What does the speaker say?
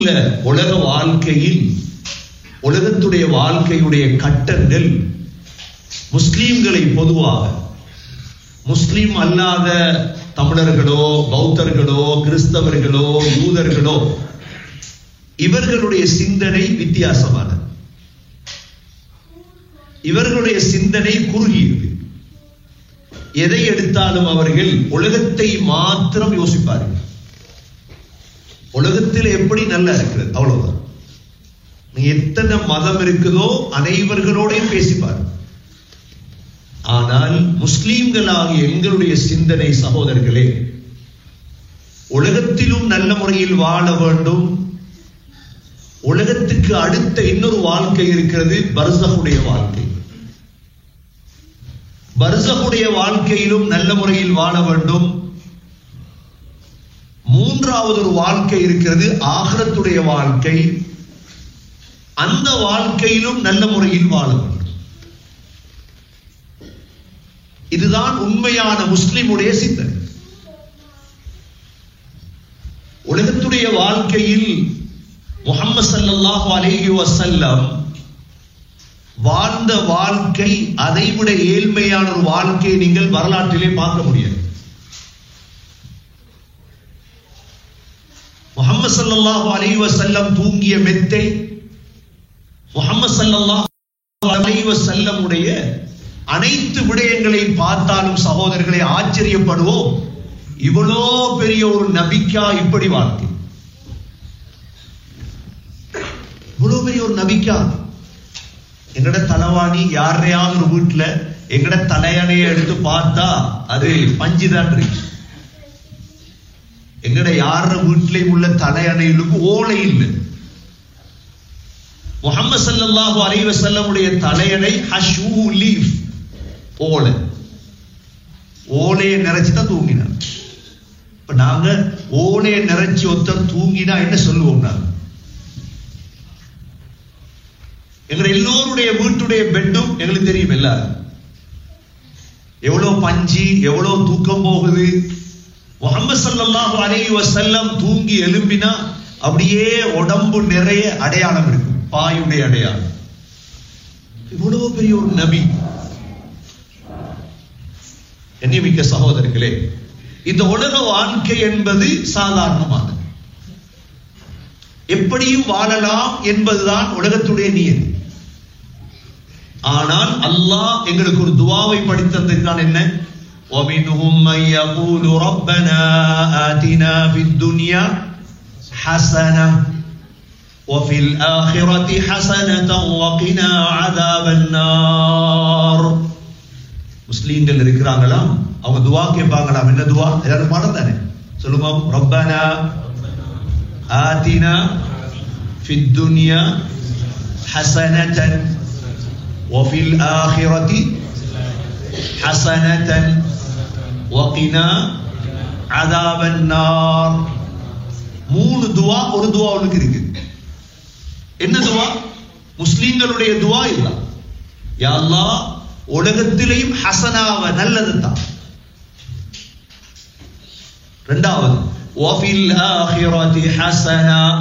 உள்ள உலக வாழ்க்கையில் உலகத்துடைய வாழ்க்கையுடைய கட்டங்கள் முஸ்லீம்களை பொதுவாக முஸ்லீம் அல்லாத தமிழர்களோ பௌத்தர்களோ கிறிஸ்தவர்களோ யூதர்களோ இவர்களுடைய சிந்தனை வித்தியாசமானது இவர்களுடைய சிந்தனை குறுகியது எதை எடுத்தாலும் அவர்கள் உலகத்தை மாத்திரம் யோசிப்பார்கள் உலகத்தில் எப்படி நல்லா இருக்கிறது அவ்வளவுதான் நீ எத்தனை மதம் இருக்குதோ அனைவர்களோடையும் பேசிப்பார் ஆனால் முஸ்லீம்களாகிய எங்களுடைய சிந்தனை சகோதரர்களே உலகத்திலும் நல்ல முறையில் வாழ வேண்டும் உலகத்துக்கு அடுத்த இன்னொரு வாழ்க்கை இருக்கிறது பர்சகுடைய வாழ்க்கை பர்சகுடைய வாழ்க்கையிலும் நல்ல முறையில் வாழ வேண்டும் மூன்றாவது ஒரு வாழ்க்கை இருக்கிறது ஆகரத்துடைய வாழ்க்கை அந்த வாழ்க்கையிலும் நல்ல முறையில் வாழ வேண்டும் இதுதான் உண்மையான முஸ்லிமுடைய சிந்தனை உலகத்துடைய வாழ்க்கையில் முகமது சல்லாஹு அலேஹி வசல்லம் வாழ்ந்த வாழ்க்கை அதைவிட ஏழ்மையான ஒரு வாழ்க்கையை நீங்கள் வரலாற்றிலே பார்க்க முடியாது முகமது சல்லாஹு அலி வசல்லம் தூங்கிய மெத்தை முகமது சல்லாஹு அலி வசல்லமுடைய அனைத்து விடயங்களை பார்த்தாலும் சகோதரர்களை ஆச்சரியப்படுவோம் இவ்வளோ பெரிய ஒரு நபிக்கா இப்படி வாழ்க்கை இவ்வளவு பெரிய ஒரு நபிக்கா எங்கட தலைவாணி யாரையாவது ஒரு வீட்டுல எங்கட தலையணையை எடுத்து பார்த்தா அது பஞ்சுதான் இருக்கு எங்கட யார வீட்டிலையும் உள்ள தலையணைகளுக்கு ஓலை இல்லை முகமது சல்லாஹு அலைவ செல்லமுடைய தலையணை ஹஷூ லீஃப் ஓலை ஓலையை நிறைச்சு தான் தூங்கினார் இப்ப நாங்க ஓலையை நிறைச்சி ஒருத்தர் தூங்கினா என்ன சொல்லுவோம் நாங்க எங்க எல்லோருடைய வீட்டுடைய பெட்டும் எங்களுக்கு தெரியும் எல்லாரும் எவ்வளவு பஞ்சி எவ்வளவு தூக்கம் போகுது முகமது சல்லாஹு அலைஹி வசல்லம் தூங்கி எழும்பினா அப்படியே உடம்பு நிறைய அடையாளம் இருக்கு பாயுடைய அடையாளம் இவ்வளவு பெரிய ஒரு நபி எண்ணிமிக்க சகோதரர்களே இந்த உலக வாழ்க்கை என்பது சாதாரணமானது எப்படியும் வாழலாம் என்பதுதான் உலகத்துடைய நியதி ஆனால் அல்லாஹ் எங்களுக்கு ஒரு துவாவை படித்ததுக்கான என்ன ومنهم من يقول ربنا آتنا في الدنيا حسنة وفي الآخرة حسنة وقنا عذاب النار முஸ்லீம்கள் இருக்கிறாங்களாம் அவங்க துவா கேட்பாங்களாம் என்ன துவா எல்லாரும் பாடம் தானே சொல்லுங்க ரப்பனா ஆத்தினா في الدنيا حسنة وفي الآخرة حسنة وقنا عذاب النار மூணு துவா ஒரு துவா உனக்கு இருக்கு என்ன துவா முஸ்லீம்களுடைய துவா இல்ல யா அல்லாஹ் உலகத்திலேயும் ஹசனாவ நல்லது தான் ரெண்டாவது وفي الآخرة حسنة